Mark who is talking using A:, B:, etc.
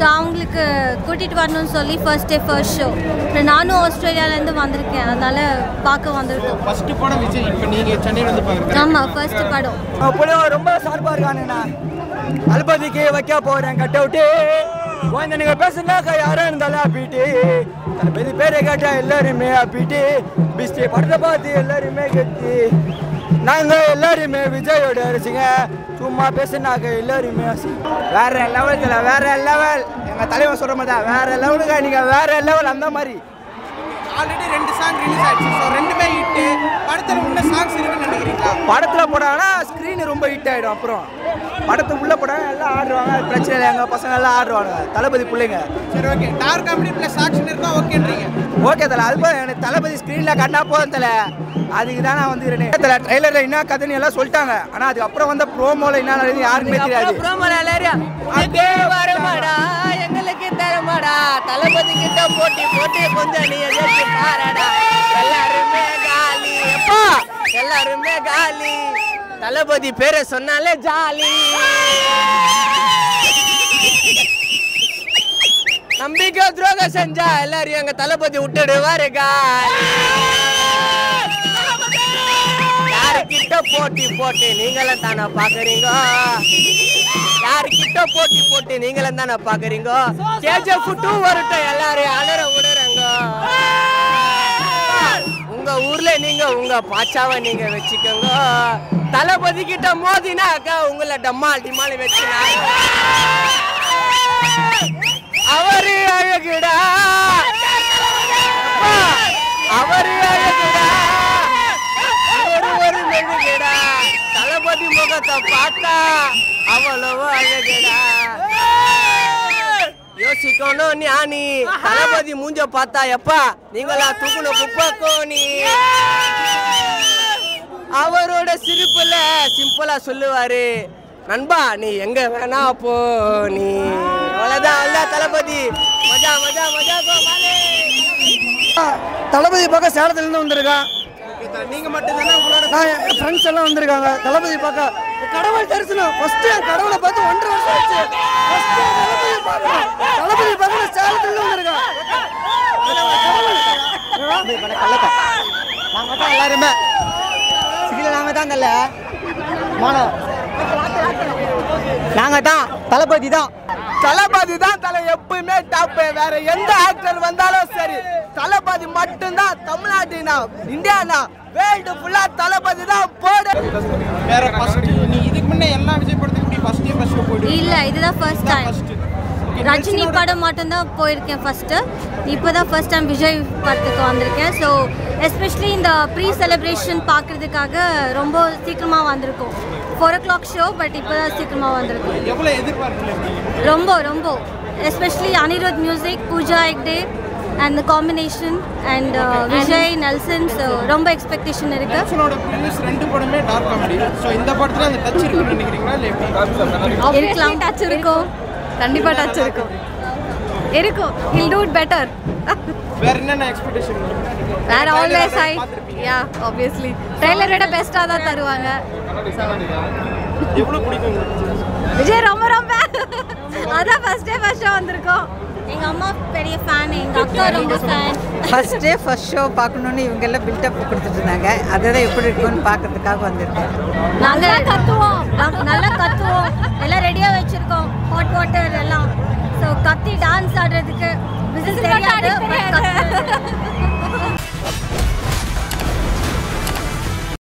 A: அவங்களுக்கு கூட்டிகிட்டு வரணும்னு சொல்லி ஃபர்ஸ்ட் டே ஃபர்ஸ்ட் ஷோ அப்புறம் நானும் ஆஸ்திரேலியாலேருந்து வந்திருக்கேன் அதனால பார்க்க வந்திருக்கோம்
B: ஃபர்ஸ்ட் படம் விஜய் இப்போ நீங்கள் சென்னையில் வந்து பார்க்குறீங்க
A: ஆமாம் ஃபர்ஸ்ட் படம்
C: புள்ளைங்க ரொம்ப ஷார்ப்பாக இருக்கானுண்ணா தளபதிக்கு வைக்க போகிறேன் கட் அவுட்டு குழந்தைங்க பேசுனாக்கா யாரும் இருந்தாலும் அப்பீட்டு தளபதி பேரை கேட்டா எல்லாருமே அப்பீட்டு பிஸ்டி படத்தை பார்த்து எல்லாருமே கெத்து நாங்கள் எல்லாருமே விஜயோட ரசிங்க சும்மா பேசுனாக்க எல்லாருமே ரசிங்க. வேற லெவல் வேற லெவல் எங்கள் தலைவன் சொல்கிற மாதிரி தான் வேற லெவலுங்க நீங்கள் வேற லெவல் அந்த மாதிரி
B: ஆல்ரெடி ரெண்டு சாங் ரிலீஸ் ஆயிடுச்சு ஸோ ரெண்டுமே ஹிட்டு படத்தில் இன்னும் சாங்ஸ் இருக்குன்னு நினைக்கிறீங்களா
C: படத்தில் போட்டாங்கன்னா ஸ்க்ரீன் ரொம்ப ஹிட் ஆகிடும் அப்புறம் படத்தை உள்ளே போட்டாங்க எல்லாம் ஆடுவாங்க அது பிரச்சனை இல்லை எங்கள் பசங்க எல்லாம் ஆடுவாங்க தளபதி பிள்ளைங்க
B: சரி okay dark comedy plus action இருக்கா ஓகேன்றீங்க
C: ஓகே தலை அது போதும் எனக்கு தளபதி ஸ்க்ரீனில் கண்டா போதும் தலை அதுக்கு தான் நான் வந்து தலை ட்ரைலரில் என்ன கதைன்னு எல்லாம் சொல்லிட்டாங்க ஆனால் அதுக்கப்புறம் வந்த ப்ரோமோவில் என்ன நடக்குதுன்னு யாருக்குமே தெரியாது
D: ப்ரோமோல எல்லாரும் அதே வரமாடா எங்களுக்கு தரமாடா தளபதி கிட்ட போட்டி போட்டி கொஞ்சம் நீ எதிர்த்து பாரடா எல்லாருமே காலி எப்பா எல்லாருமே காலி தளபதி பேரை சொன்னாலே ஜாலி நம்பிக்கை துரோகம் செஞ்சா எல்லாரும் எங்க தளபதி விட்டுடுவாரு காலி யாருக்கிட்ட போட்டி போட்டு நீங்களும் தானே பாக்குறீங்க யாருக்கிட்ட போட்டி போட்டு நீங்களும் தானே பாக்குறீங்க கேஜிஎஃப் டூ வரட்டும் எல்லாரும் அலற விடுறங்க உங்க ஊர்ல நீங்க உங்க பாச்சாவை நீங்க வச்சுக்கோங்க தளபதி கிட்ட மோதினாக்கா உங்களை டம்மால் டிமால் வச்சுனா அவரு அழகுடா அப்பா, அவரு அழகுடா ஒரு ஒரு மெழுகுடா தளபதி முகத்தை பார்த்தா அவ்வளவு அழகுடா யோசிக்கணும் ஞானி தளபதி மூஞ்ச பார்த்தா எப்பா நீங்களா தூக்கணும் குப்பை கோணி அவரோட சிரிப்புல சிம்பிளா சொல்லுவாரு நண்பா நீ எங்க வேணா போ நீ அவ்வளவுதான் அவ்வளவுதான் தளபதி மஜா மஜா மஜா கோ மாலே
C: தளபதி பார்க்க சேலத்துலேருந்து வந்திருக்கான்
B: நீங்கள் மட்டும் தானே உங்களோட
C: நான் என் ஃப்ரெண்ட்ஸ் எல்லாம் வந்திருக்காங்க தளபதி பார்க்க கடவுள் தரிசனம் ஃபர்ஸ்ட் என் கடவுளை பார்த்து ஒன்றரை வருஷம் ஆச்சு ஃபர்ஸ்ட் தளபதி பார்க்கணும் தளபதி பார்க்க நான் சேலத்துலேருந்து வந்திருக்கேன் நாங்கள் தான் எல்லாருமே சிகில நாங்கள் தான் தல மாணவ நாங்கள் தான் தளபதி தான் தளபதி தான் தலை எப்பயுமே டாப் வேற எந்த ஆக்டர் வந்தாலும் சரி தளபதி மட்டும்தான் தமிழ்நாட்டுனா இந்தியானா வேர்ல்டு ஃபுல்லா தளபதி தான் போடு
B: வேற ஃபர்ஸ்ட் நீ இதுக்கு முன்னே எல்லா விஜய் படத்துக்கு இப்படி ஃபர்ஸ்ட் டே ஃபர்ஸ்ட் போயிடுவீங்க
A: இல்லை இதுதான் ஃபர்ஸ்ட் டைம்
B: ஃபர்ஸ்ட்
A: ரஜினி படம் மட்டும்தான் போயிருக்கேன் ஃபஸ்ட்டு இப்போ தான் ஃபர்ஸ்ட் டைம் விஜய் படத்துக்கு வந்திருக்கேன் ஸோ எஸ்பெஷலி இந்த ப்ரீ செலிப்ரேஷன் பார்க்குறதுக்காக ரொம்ப சீக்கிரமாக வந்திருக்கோம் four o'clock show but இப்போ தான் சீக்கிரமாக வந்திருக்கோம்
B: எவ்வளோ எதிர்பார்க்கல இருக்கீங்க
A: ரொம்ப ரொம்ப especially Anirudh music Pooja Hegde and combination and Vijay Nelson so ரொம்ப எக்ஸ்பெக்டேஷன் இருக்குது
B: நெல்சனோட ப்ரீவியஸ் ரெண்டு படமே டார்க் காமெடி ஸோ இந்த படத்துல அந்த டச் இருக்குன்னு நினைக்கிறீங்களா இல்லை எப்படி
A: இருக்கலாம் டச் இருக்கும் கண்டிப்பாக டச் இருக்கும் இருக்கும் ஹில் டூ இட் பெட்டர்
B: வேற என்னென்ன எக்ஸ்பெக்டேஷன்
A: வேற always I yeah obviously trailer விட பெஸ்ட்டாக தான் தருவாங்க
B: எவ்வளோ பிடிக்கும் உங்களுக்கு?
A: விஜய் ரொம்ப ரொம்ப அதான் ஃபர்ஸ்ட் டே ஃபர்ஸ்ட் ஷோ வந்திருக்கோம் எங்கள் அம்மா பெரிய ஃபேன் எங்கள் அக்கா ரொம்ப fan
E: first day first show பார்க்கணுன்னு இவங்க எல்லாம் பில்டப் கொடுத்துட்டு இருந்தாங்க அதுதான் எப்படி இருக்கும்னு பார்க்கறதுக்காக வந்திருக்கேன்
A: நாங்கள் கத்துவோம் நாங்க நல்லா கத்துவோம் எல்லாம் ரெடியாக வச்சுருக்கோம் ஹாட் வாட்டர் எல்லாம் ஸோ கத்தி டான்ஸ் ஆடுறதுக்கு பிசினஸ் தெரியாது but கத்து-